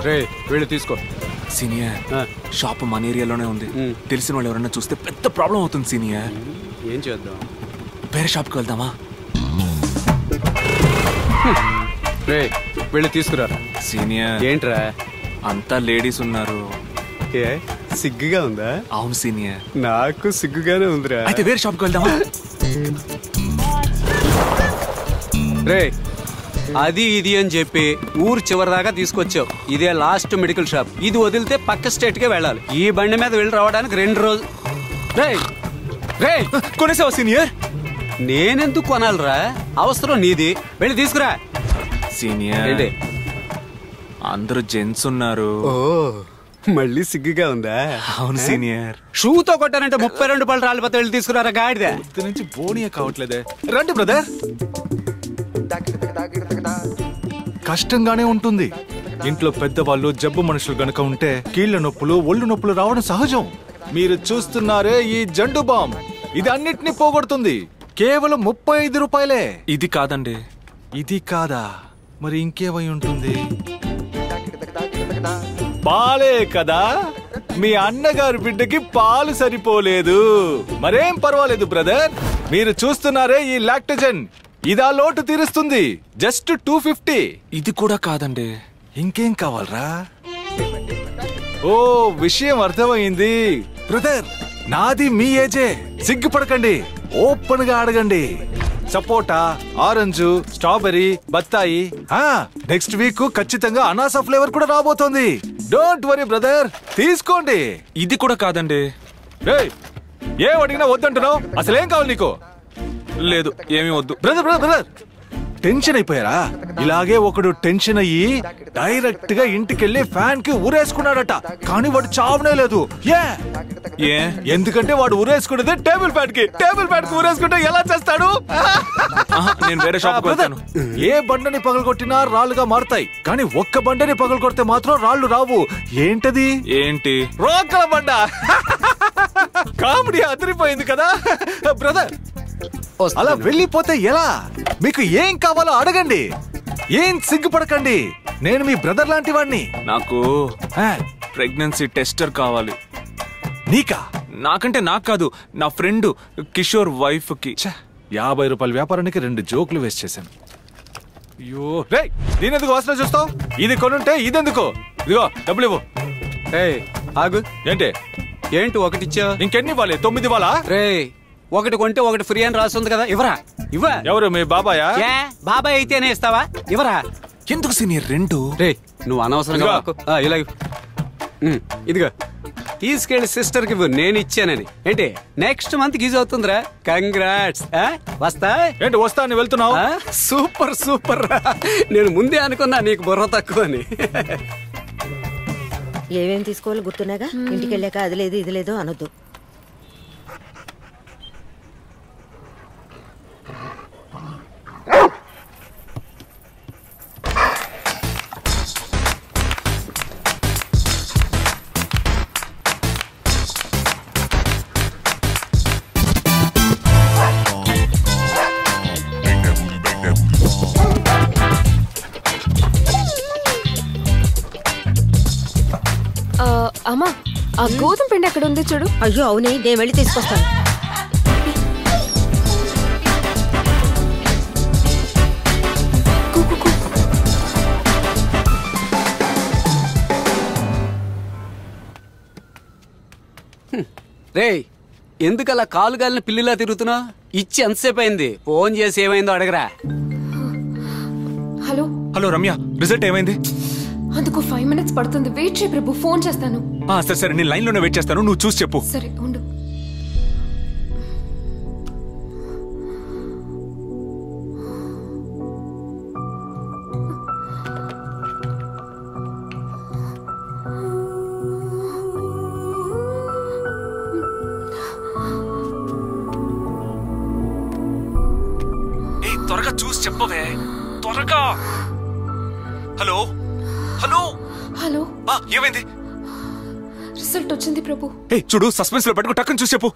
రే వీళ్ళు తీసుకో సీనియర్ ఆ. షాప్ మన ఏరియాలోనే ఉంది మ్. తెలిసిన వాళ్ళు ఎవరైనా చూస్తే పెద్ద ప్రాబ్లం అవుతుంది సీనియర్ ఏం చేద్దాం వేరే షాప్కి వెళ్దామా రే వీళ్ళు తీసుకురా సీనియర్ ఏంట్రా అంతా లేడీస్ ఉన్నారు ఏ సిగ్గుగా ఉందా అవును సీనియర్ నాకు సిగ్గుగానే ఉందిరా అయితే వేరే షాప్కి వెళ్దామా రే అది ఇది అని చెప్పి ఊరు చివరి దాకా తీసుకొచ్చావు ఇదే లాస్ట్ మెడికల్ షాప్ ఇది వదిలితే పక్క స్టేట్ కే వెళ్ళాలి ఈ బండి మీద వెళ్ళి రావడానికి రెండు రోజులు రే రే కొనేసావా సీనియర్ నేనెందుకు కొనాలిరా అవసరం నీది వెళ్ళి తీసుకురా సీనియర్ ఏంటి అందరూ జెంట్స్ ఉన్నారు ఓ మళ్ళీ సిగ్గుగా ఉందా అవును సీనియర్ షూతో కొట్టానంటే ముప్పై రెండు పళ్ళు రాలిపోతే వెళ్ళి తీసుకురారా గాడిద ఇంటి నుంచి బోనియే కావట్లేదే రండి బ్రదర్ కష్టంగానే ఉంటుంది ఇంట్లో పెద్దవాళ్ళు జబ్బు మనుషులు గనుక ఉంటే కీళ్ల నొప్పులు ఒళ్ళు నొప్పులు రావడం సహజం మీరు చూస్తున్నారే ఈ జండు బామ్ ఇది అన్నిటినీ పోగొడుతుంది కేవలం ముప్పై ఐదు రూపాయలే ఇది కాదండి ఇది కాదా మరి ఇంకేమై ఉంటుంది పాలే కదా మీ అన్నగారి బిడ్డకి పాలు సరిపోలేదు మరేం పర్వాలేదు బ్రదర్ మీరు చూస్తున్నారే ఈ లాక్టజన్ ఇదా లోటు తీరుస్తుంది జస్ట్ టూ ఫిఫ్టీ ఇది కూడా కాదండి ఇంకేం కావాలరా ఓ విషయం అర్థమైంది బ్రదర్ నాది మీ ఏజే సిగ్గుపడకండి ఓపెన్ గా అడగండి సపోటా ఆరెంజ్ స్ట్రాబెరీ బత్తాయి ఆ నెక్స్ట్ వీక్ ఖచ్చితంగా అనాస ఫ్లేవర్ కూడా రాబోతోంది డోంట్ వరీ బ్రదర్ తీసుకోండి ఇది కూడా కాదండి ఏం అడిగినా వద్దంటున్నావు అసలేం కావాలి నీకు లేదు ఏమీ వద్దు బ్రదర్ బ్రదర్ బ్రదర్ టెన్షన్ అయిపోయారా ఇలాగే ఒకడు టెన్షన్ అయ్యి డైరెక్ట్ గా ఇంటికెళ్లి ఫ్యాన్ కి ఊరేసుకున్నాడట కానీ వాడు చావనే లేదు ఏ ఏ ఎందుకంటే వాడు ఊరేసుకున్నది టేబుల్ ఫ్యాన్ కి టేబుల్ ఫ్యాన్ కి ఊరేసుకుంటే ఎలా చేస్తాడు నేను వేరే షాప్ వెళ్తాను ఏ బండని పగలగొట్టినా రాళ్ళుగా మారుతాయి కానీ ఒక్క బండని పగలగొడితే మాత్రం రాళ్ళు రావు ఏంటది ఏంటి రోకల బండ కామెడీ అదిరిపోయింది కదా బ్రదర్ అలా వెళ్ళిపోతే ఎలా మీకు ఏం కావాలో అడగండి ఏం సిగ్గుపడకండి నేను మీ బ్రదర్ లాంటి వాడిని నాకు ప్రెగ్నెన్సీ టెస్టర్ కావాలి నీకా నాకంటే నాకు కాదు నా ఫ్రెండ్ కిషోర్ వైఫ్ కి యాభై రూపాయల వ్యాపారానికి రెండు జోకులు వేస్ట్ చేశాను అయ్యో రే దీని ఎందుకు వాసన చూస్తావు ఇది కొనుంటే ఇదెందుకు ఇదిగో డబ్బులు ఇవ్వు ఏయ్ ఆగు ఏంటి ఏంటి ఒకటి ఇచ్చా ఇంకెన్ని ఇవ్వాలి తొమ్మిది ఇవ్వాలా రే ఒకటి కొంటే ఒకటి ఫ్రీ అని రాస్తుంది కదా ఇవరా ఇవ్వ ఎవరు మీ బాబాయా ఏ బాబాయ్ అయితేనే ఇస్తావా ఇవరా ఎందుకు సీనియర్ రెండు రే నువ్వు అనవసరంగా ఇదిగో. మాకు- ఆ, ఇలా ఇవ్వు. ఉమ్, ఇదిగో తీసుకెళ్లి సిస్టర్ కి ఇవ్వు నేను ఇచ్చానని ఏంటి నెక్స్ట్ మంత్ గీజ్ అవుతుందిరా కంగ్రాట్స్ వస్తా ఏంటి వస్తా అని వెళ్తున్నావు ఆ, సూపర్ సూపర్ రా. నేను ముందే అనుకున్నా నీకు బుర్ర తక్కువ అని ఏమేం తీసుకోవాలో గుర్తున్నాగా ఇంటికి వెళ్ళాక అది లేదు ఇది లేదు అనొద్దు ఆ, అమ్మా ఆ గోధుమ పిండి ఎక్కడ ఉంది చూడు అయ్యో అవునే నేను వెళ్ళి తీసుకొస్తాను కు, కు, కు. రే ఎందుకలా కాలు గాలిన పిల్లిలా తిరుగుతున్నావు ఇచ్చి ఎంతసేపు అయింది ఫోన్ చేసి ఏమైందో అడగరా హలో హలో రమ్య రిజల్ట్ ఏమైంది అందుకు ఫైవ్ మినిట్స్ పడుతుంది వెయిట్ చేయి ప్రభు ఫోన్ చేస్తాను ఆ, సరే సరే నేను లైన్ లోనే వెయిట్ చేస్తాను నువ్వు చూసి చెప్పు సరే ఉండు ఏయ్, త్వరగా చూసి చెప్పవే త్వరగా హలో హలో హలో ఆ, ఏమైంది రిజల్ట్ వచ్చింది ప్రభు ఏ చూడు సస్పెన్స్ లో పెట్టుకో టక్కుని చూసి చెప్పు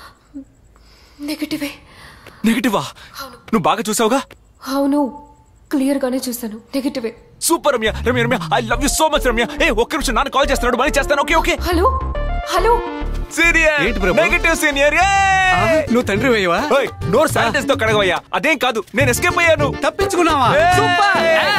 నెగటివే నెగిటివా నువ్వు బాగా చూసావుగా అవును క్లియర్ గానే చూసాను నెగటివే super Ramya Ramya Ramya I love you so much Ramya ఏ ఒక్క నిమిషం నాన్న కాల్ చేస్తున్నాడు మళ్ళీ చేస్తాను okay okay hello hello senior ఏంటి ప్రభు? నెగటివ్ సీనియర్ నువ్వు తండ్రి వేయవా నోరు శానిటైజ్ తో కడగవయ్యా అదేం కాదు నేను ఎస్కేప్ అయ్యాను తప్పించుకున్నావా ఏయ్! సూపర్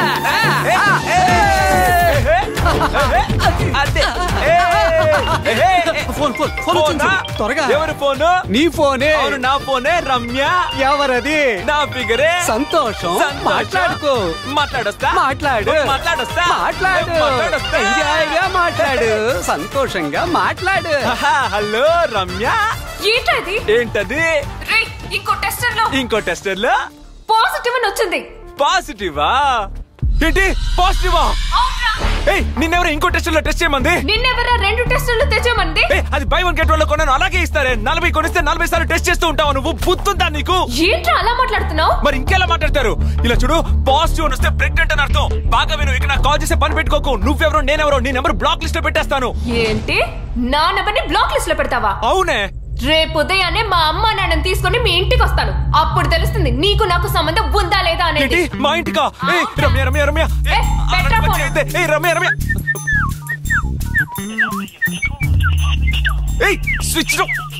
అదే ఏయ్! ఫోన్ ఫోన్ ఫోన్ వచ్చింది చూడు. త్వరగా ఎవరి ఫోన్ నీ ఫోనే అవును నా ఫోనే రమ్య ఎవరది నా ఫిగరే సంతోషం సంతోషం. మాట్లాడుకో మాట్లాడొస్తా మాట్లాడు మాట్లాడొస్తా మాట్లాడు మాట్లాడొస్తా ఎంజాయ్గా మాట్లాడు సంతోషంగా మాట్లాడు ఆహా, హలో రమ్య ఏంటా ఇది ఏంటది రే ఇంకో టెస్టర్ లో ఇంకో టెస్టర్ లో పాజిటివ్ అని వచ్చింది పాజిటివా ఏంటి పాజిటివా ఏయ్ నిన్నెవరు ఇంకో టెస్టర్ లో టెస్ట్ చేయమంది నిన్నెవరా రెండు టెస్టులు తెచ్చామంది ఏయ్, అది బై వన్ గెట్ వన్ లో కొన్నాను అలాగే ఇస్తారే నలభై కొనిస్తే నలభై సార్లు టెస్ట్ చేస్తూ ఉంటావు నువ్వు బుద్ధుందా నీకు ఏంట్రా అలా మాట్లాడుతున్నావు మరి ఇంకెలా మాట్లాడతారు ఇలా చూడు పాజిటివ్ అని వస్తే ప్రెగ్నెంట్ అని అర్థం బాగా విను ఇక నాకు కాల్ చేసే పని పెట్టుకోకు నువ్వెవరో నేనెవరో నీ నెంబర్ బ్లాక్ లిస్ట్ లో పెట్టేస్తాను ఏంటి నా నెంబర్ని బ్లాక్ లిస్ట్ లో పెడతావా అవునే రేపు ఉదయాన్నే మా అమ్మ నాన్నని తీసుకొని మీ ఇంటికి వస్తాను అప్పుడు తెలుస్తుంది నీకు నాకు సంబంధం ఉందా లేదా ఏంటి అనేది మా ఇంటికా ఏయ్ రమ్య రమ్య రమ్య ఏయ్, ఏయ్, పెట్టరా అలాంటి పని ఫోన్. చేయొద్దే. ఏయ్ రమ్య రమ్య ఏయ్ స్విచ్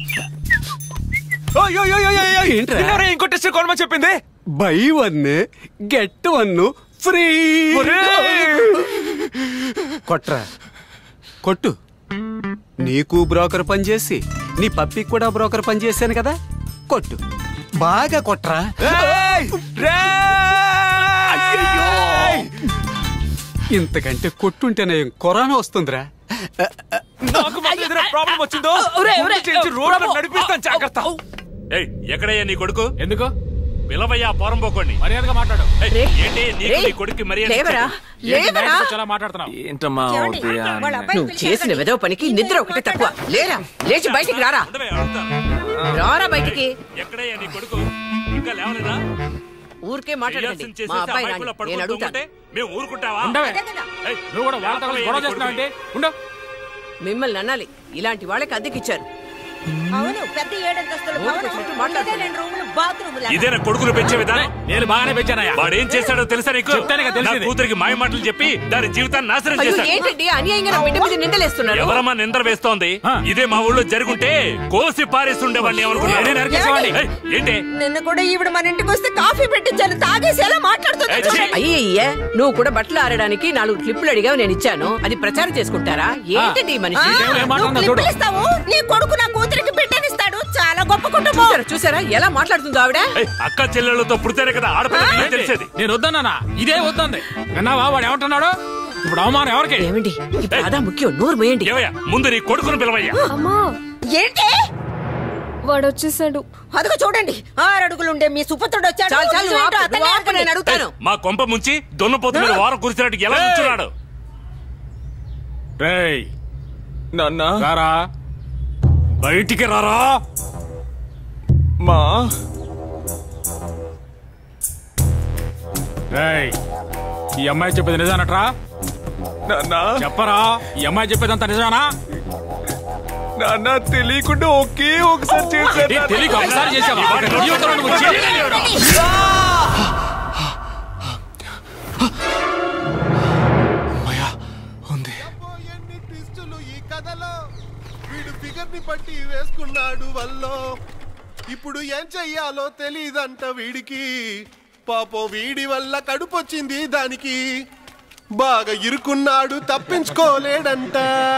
ఏంట్రా? ఇంకో టెస్ట్ కొనమని చెప్పింది buy one get one free ఒరేయ్! కొట్రా కొట్టు నీకు బ్రోకర్ పని చేసి నీ పప్పికి కూడా బ్రోకర్ పని చేశాను కదా కొట్టు బాగా కొట్రా ఏయ్! రేయ్! ఇంతకంటే కొట్టుంటేనే కరోనా వస్తుందిరా నాకు మాత్రం ఏదైనా ప్రాబ్లం వచ్చిందో గుండు చేయించి రోడ్లో నడిపిస్తాను జాగ్రత్త ఏయ్ ఎక్కడయ్యా నీ కొడుకు ఎందుకు పిలవయ్యా పోరం పోకోండి మర్యాదగా మాట్లాడు ఏయ్, ఏంటి నీకు నీ కొడుకు మర్యాద లేవరా ఏంటి లేవరా నాయనతో చాలా మాట్లాడుతున్నావు ఏంటమ్మా ఏమండి? వాళ్ళ అబ్బాయిని నువ్వు చేసిన విధవ పనికి నిద్ర ఒకటే తక్కువ లేరా లేచి బయటికి రారా ఉండవే, అడుగుతాను. రారా బయటికి ఎక్కడయ్యా నీ కొడుకు ఇంకా లేవలేదా ఊరికే మాట్లాడండి చేయాల్సింది మా చేసేసి ఆ అబ్బాయి బైకులో రాని. పడుకొని నేను అడుగుతాను తొంగుంటే మేము ఊరుకుంటావా ఉండవే ఏయ్, నువ్వు కూడా వాళ్ళతో కలిసి గొడవ చేస్తున్నావు ఉండు మిమ్మల్ని అనాలి ఇలాంటి వాళ్ళకి అద్దెకిచ్చారు అవును పెద్ద ఏడంతస్తుల ఊరుకో, భవనం చుట్టూ మాట్లాడుతున్నా. ఇదే రెండు రూములు బాత్రూమ్ ఇదేనా కొడుకులు పెంచే విధానం నేను బాగానే పెంచానయ్యా వాడు ఏం చేశాడో తెలుసా నీకు చెప్తానే కదా నా తెలిసేది. కూతురికి మాయ మాటలు చెప్పి దాని జీవితాన్ని నాశనం అయ్యో చేశాడు ఏంటండి అన్యాయంగా నా బిడ్డ మీద నిందలేస్తున్నారు ఎవరమ్మా నిందర వేస్తోంది ఆ. ఇదే మా ఊళ్ళో జరుగుంటే కోసి పారేసి ఉండేవాడిని నేనే ఏమనుకున్నాడు నరికేసేవాడిని. ఏయ్, ఏంటి నిన్న కూడా ఈవిడ మన ఇంటికి వస్తే కాఫీ పెట్టించాను తాగేసి ఎలా మాట్లాడుతుంది ఏయ్, ఛీ. అయ్యయ్యే నువ్వు కూడా బట్టలు ఆరడానికి నాలుగు క్లిప్పులు అడిగావు నేను ఇచ్చాను అది ప్రచారం చేసుకుంటారా ఏంటండి ఈ మనిషి ఏం నువ్వు మాట్లాడుతున్నా చూడు. క్లిప్పులు ఇస్తావు నీ కొడుకు నా కూతురికి బిడ్డనిస్తాడు చాలా గొప్ప కుటుంబం చూసారా చూసారా ఎలా మాట్లాడుతుందో ఆవిడ ఏయ్, అక్క చెల్లెళ్ళతో పుడితేనే కదా ఆడపిల్ల తెలిసేది నేను వద్దన్నానా ఇదే వద్దంది విన్నావా వాడు ఏమంటున్నాడు ఇప్పుడు అవమానం ఎవరికి ఏమండి ఇప్పుడు అదా ముఖ్యం నోరు పోయండి ఏవయ్యా ముందు నీ కొడుకును పిలవయ్యా అమ్మా ఏంటి వాడు వచ్చేసాడు అదిగో చూడండి ఆరు అడుగులుండే మీ సుపుత్రుడు వచ్చాడు చాలు చాలు నువ్వు ఏంటో ఆపు, అతన్ని నువ్వు ఆపు, ఆపండి. నేను అడుగుతాను మా కొంప ముంచి దొన్నపోతు మీద వారం కురిసినట్టు ఎలా కూర్చున్నాడు రేయ్ నాన్న రారా బయటికి రారా మా రేయ్ ఈ అమ్మాయి చెప్పేది నిజానట్రా నాన్న చెప్పరా ఈ అమ్మాయి చెప్పేదంతా నిజానా నాన్న తెలియకుండా ఒకే ఒకసారి చేశాను ఏ, తెలియక ఒకసారి చేసావా ఒక జీవితంలో నువ్వు చేయలేవు. అమ్మయ్యా, ఉంది ఎన్ని ట్విస్టులు ఈ కథలో వీడు ఫిగర్ ని పట్టి వేసుకున్నాడు వల్లో ఇప్పుడు ఏం చెయ్యాలో తెలీదంట వీడికి పాపం వీడి వల్ల కడుపొచ్చింది దానికి బాగా ఇరుకున్నాడు తప్పించుకోలేడంట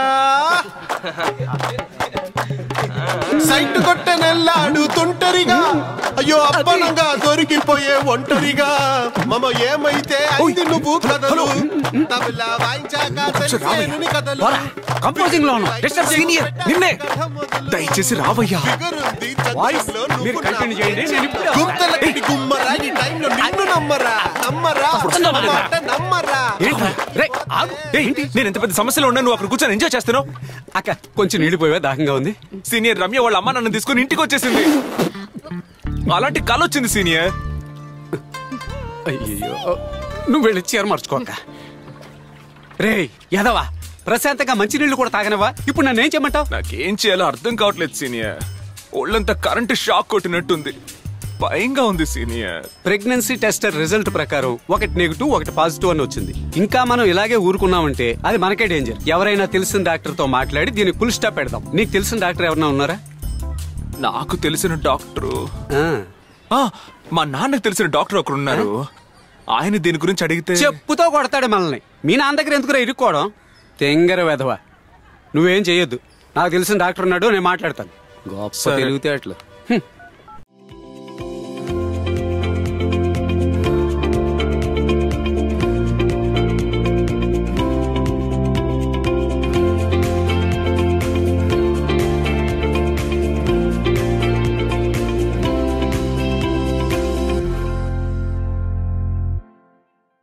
సైట్ కొట్టనెల్లాడు తుంటరిగా అయ్యో అప్పనంగా దొరికిపోయే ఒంటరిగా మమ ఏమైతే అయింది నువ్వు కథలు తబలా వాయించాక తెలిసేను నీ కథలు కంపోజింగ్ లో ఉన్నాం డిస్టర్బ్ సీనియర్ నిన్నే దయచేసి రావయ్యా ఫిగరుంది వాయిస్ చంద్రంలో మీరు నువ్వు కంటిన్యూ చేయండి నేను ఇప్పుడే గుంతలకి గుమ్మరా ఈ టైంలో నిన్ను నమ్మరా నమ్మరా మాట నమ్మరా రేయ్, ఆగు. ఏయ్, ఏంటి నేను ఎంత పెద్ద సమస్యలో ఉన్నా నువ్వు అక్కడ కూర్చొని ఎంజాయ్ చేస్తున్నావు అక్క కొంచెం నీళ్ళు పోయా దాహంగా ఉంది సీనియర్ రమ్య వాళ్ళ అమ్మ నన్ను తీసుకుని ఇంటికి వచ్చేసింది అలాంటి కళ వచ్చింది సీనియర్ అయ్యో నువ్వు వెళ్ళి చీర మార్చుకోక రే యదవా ప్రశాంతంగా మంచినీళ్ళు కూడా తాగనవా ఇప్పుడు నన్ను ఏం చేయమంటావు నాకేం చేయాలో అర్థం కావట్లేదు సీనియర్ ఒళ్ళంతా కరెంటు షాక్ కొట్టినట్టుంది భయంగా ఉంది సీనియర్ ప్రెగ్నెన్సీ టెస్టర్ రిజల్ట్ ప్రకారం ఒకటి నెగిటివ్ ఒకటి పాజిటివ్ అని వచ్చింది ఇంకా మనం ఇలాగే ఊరుకున్నామంటే అది మనకే డేంజర్ ఎవరైనా తెలిసిన డాక్టర్ తో మాట్లాడి దీనికి ఫుల్ స్టాప్ పెడదాం నీకు తెలిసిన డాక్టర్ ఎవరైనా ఉన్నారా నాకు తెలిసిన డాక్టరు ఆ. ఆ, మా నాన్నకు తెలిసిన డాక్టర్ ఒకరు ఉన్నారు ఆయన దీని గురించి అడిగితే చెప్పుతో కొడతాడు మనల్ని మీ నాన్న దగ్గర ఎందుకురా ఇరుక్కోవడం తెంగర వెధవ నువ్వేం చెయ్యొద్దు నాకు తెలిసిన డాక్టర్ ఉన్నాడు నేను మాట్లాడతాను గొప్ప సరే. తెలివితేటలు హ్మ్.